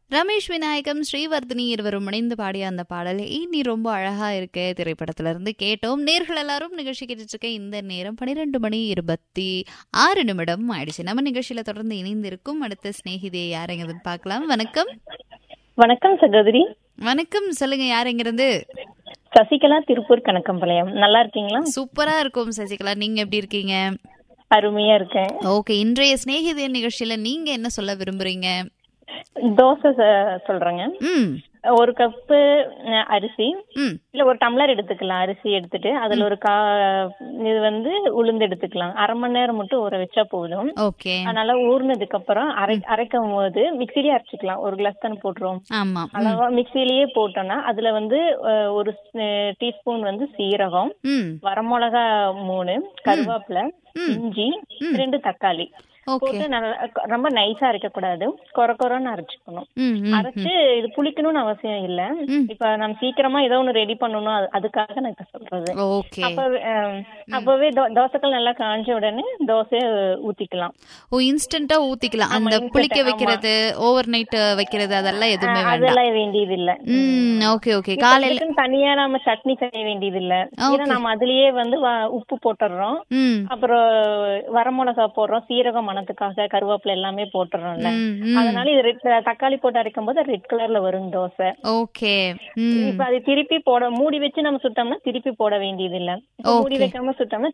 ரமேஷ் விநாயகம் ஸ்ரீவர்தினி இருவரும் இணைந்து பாடிய அந்த பாடல் "ஏய் நீ ரொம்ப அழகா இருக்க திரைப்படத்துல இருந்து கேட்டோம் நேர்கள் எல்லாரும் நிகழ்ச்சி கேட்டுட்டு இருக்க இந்த நேரம் பன்னிரெண்டு மணி இருபத்தி ஆறு நிமிடம் ஆயிடுச்சு நம்ம நிகழ்ச்சியில தொடர்ந்து இணைந்திருக்கும் அடுத்த சிநேகிதியை யாருங்கிறதுன்னு பார்க்கலாம் வணக்கம் வணக்கம் சகோதரி வணக்கம் சொல்லுங்க யாருங்கிறது சசிகலா திருப்பூர் கணக்கம்பாளையம் நல்லா இருக்கீங்களா சூப்பரா இருக்கும் சசிகலா நீங்க எப்படி இருக்கீங்க அருமையா இருக்கேன் ஓகே இன்றைய சிநேகிதிய நிகழ்ச்சியில நீங்க என்ன சொல்ல விரும்புறீங்க தோசை ச- சொல்றேங்க ம் ஒரு கப்பு அஹ், அரிசி ம் இல்ல ஒரு டம்ளர் எடுத்துக்கலாம் அரிசி எடுத்துட்டு அதுல ஒரு கா இது வந்து உளுந்து எடுத்துக்கலாம் அரை மணி நேரம் மட்டும் ஊற வச்சா போதும் ஓகே அதனால ஊறினதுக்கு அப்புறம் அரை அரைக்கும் போது மிக்சிலேயே அரைச்சிக்கலாம் ஒரு கிளாஸ் தானே போட்டுருவோம் ஆமா ம். அளவா மிக்சிலேயே போட்டோம்னா அதுல வந்து அஹ், ஒரு டீஸ்பூன் வந்து சீரகம் ம் வரமிளகா மூணு கருவேப்பிலை ம். இஞ்சி ரெண்டு தக்காளி ஓகே போட்டு நல்லா ரொம்ப நைஸா அரைக்க கூடாது கொர கொரன்னு அரைச்சுக்கணும் ம் ம் அரைச்சு இது புளிக்கணும்னு அவசியம் இல்ல ம். இப்ப நம்ம சீக்கிரமா ஏதோ ஒண்ணு ரெடி பண்ணணும் அது- அதுக்காக நான் இப்ப சொல்றது ஓகே அப்பவே அஹ், அப்பவே தோ- தோசைக்கல் நல்லா காஞ்ச உடனே தோசை ஊத்திக்கலாம் ஓ இன்ஸ்டன்ட்டா ஊத்திக்கலாம் அந்த instant, புளிக்க ஆமா. வைக்கிறது ஓவர் நைட் வைக்கிறது அதெல்லாம் எதுவுமே வேண்டாம் அதெல்லாம் வேண்டியது இல்ல ம் ஓகே ஓகே காலையில இதுக்குன்னு தனியா நம்ம சட்னி செய்ய வேண்டியது இல்ல ஏன்னா நம்ம அதுலயே வந்து வ- உப்பு போட்டுடுறோம் ம் அப்புறம் வரமிளகா போடுறோம் சீரகம் மணத்துக்காக கருவேப்பிலை எல்லாமே போட்டுறோம்ல ம் ம் அதனால இது ரெட் தக்காளி போட்டு அரைக்கும் போது ரெட் கலர்ல வரும் தோசை ஓகே ம் இப்ப அது திருப்பி போட மூடி வச்சு நம்ம சுட்டோம்னா திருப்பி போட வேண்டியது இல்ல இப்ப மூடி வைக்காம சுட்டோம்னா